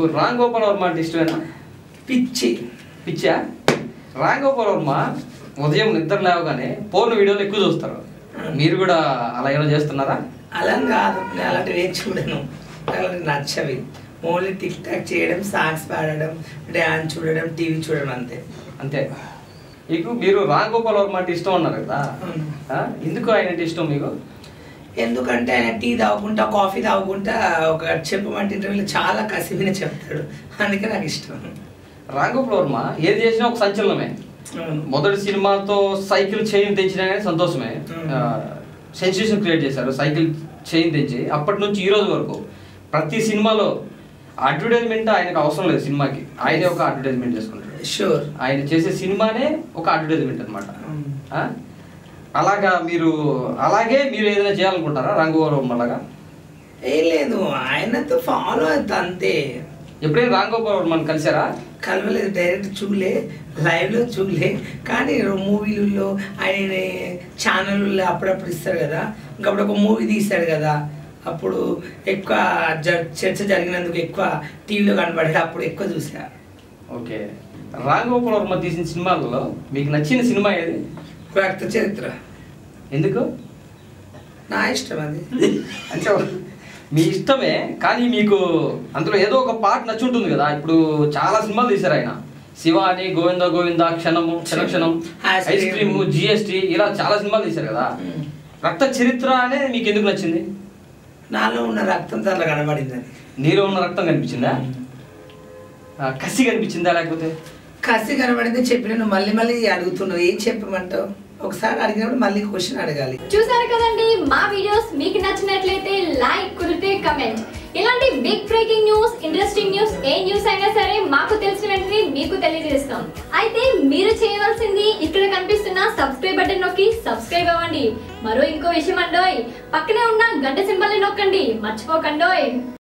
మీకు రామ్ గోపాల్ వర్మ అంటే ఇష్టమేనా పిచ్చి పిచ్చా రామ్ గోపాల్ వర్మ ఉదయం నిద్ర లేవగానే పోర్న్ వీడియోలు ఎక్కువ చూస్తారు మీరు కూడా అలా ఏమైనా చేస్తున్నారా అలా కాదు నేను అలాంటివి ఏం చూడను నాకు అలాంటివి నచ్చవి ఓన్లీ టిక్ టాక్ చేయడం సాంగ్స్ పాడడం డ్యాన్స్ చూడడం టీవీ చూడడం అంతే అంతే మీకు మీరు రామ్ గోపాల్ వర్మ అంటే ఇష్టం అన్నారు కదా అవును. ఆ? ఎందుకు ఆయన అంటే ఇష్టం మీకు ఎందుకంటే ఆయన టీ తాగుకుంటా కాఫీ తాగుకుంటా ఒక చెప్పమంటే ఇంటర్వ్యూలో చాలా కసివిన చెప్తాడు అందుకే నాకు ఇష్టం రామ్ గోపాల్ వర్మ ఏది చేసినా ఒక సంచలనమే అవును. మొదటి సినిమాతో సైకిల్ చైన్ తెంచినా కానీ సంతోషమే సెన్సేషన్ క్రియేట్ చేశారు సైకిల్ చైన్ తెంచి అప్పటి నుంచి ఈ రోజు వరకు ప్రతి సినిమాలో అడ్వర్టైజ్మెంట్ ఆయనకు అవసరం లేదు సినిమాకి ఆయనే ఒక అడ్వర్టైజ్మెంట్ చేసుకుంటాడు షూర్ ఆయన చేసే సినిమానే ఒక అడ్వర్టైజ్మెంట్ అనమాట అలాగా మీరు అలాగే మీరు ఏదైనా చేయాలనుకుంటారా రంగోవరం అలాగా ఏం లేదు ఆయనతో ఫాలో అవుతా అంతే ఎప్పుడైనా రాంగోపాల్ వర్మని కలిసారా కలవలేదు డైరెక్ట్ చూడలే లైవ్లో చూడలే కానీ మూవీలలో ఆయన ఛానల్లో అప్పుడప్పుడు ఇస్తారు కదా ఇంకప్పుడు ఒక మూవీ తీశాడు కదా అప్పుడు ఎక్కువ జ- చర్చ జరిగినందుకు ఎక్కువ టీవీలో కనబడాడు అప్పుడు ఎక్కువ చూసా ఓకే రాంగోపాల్ వర్మ తీసిన సినిమాలలో మీకు నచ్చిన సినిమా ఏది రక్త చరిత్ర ఎందుకు నా ఇష్టం అది అంటే మీ ఇష్టమే కానీ మీకు అందులో ఏదో ఒక పార్ట్ నచ్చి ఉంటుంది కదా ఇప్పుడు చాలా సినిమాలు తీశారు ఆయన శివ అని గోవింద గోవింద క్షణము క్షణక్షణం Ice ice cream. Cream GST ఇలా చాలా సినిమాలు తీశారు కదా మ్మ్. రక్త చరిత్ర అనే మీకు ఎందుకు నచ్చింది నాలో ఉన్న రక్తం దాంట్లో కనబడింది అది నీలో ఉన్న రక్తం కనిపించిందా ఆ, కసి కనిపించిందా లేకపోతే కసి కనబడింది చెప్పిన నువ్వు మళ్ళీ మళ్ళీ అడుగుతున్నావు ఏం చెప్పమంటావు ఒకసారి అడిగినప్పుడు మళ్ళీ క్వశ్చన్ అడగాలి చూసారు కదండి మా వీడియోస్ మీకు నచ్చినట్లయితే లైక్ కుదిరితే కమెంట్ ఇలాంటి big breaking news interesting news ఏ న్యూస్ అయినా సరే మాకు తెలిసిన వెంటనే మీకు తెలియజేస్తాం అయితే మీరు చేయవలసింది ఇక్కడ కనిపిస్తున్న సబ్స్క్రైబ్ బటన్ నొక్కి సబ్స్క్రైబ్ అవ్వండి మరో ఇంకో విషయం అండోయ్ పక్కనే ఉన్న గంట సింబల్ నొక్కండి మర్చిపోకండోయ్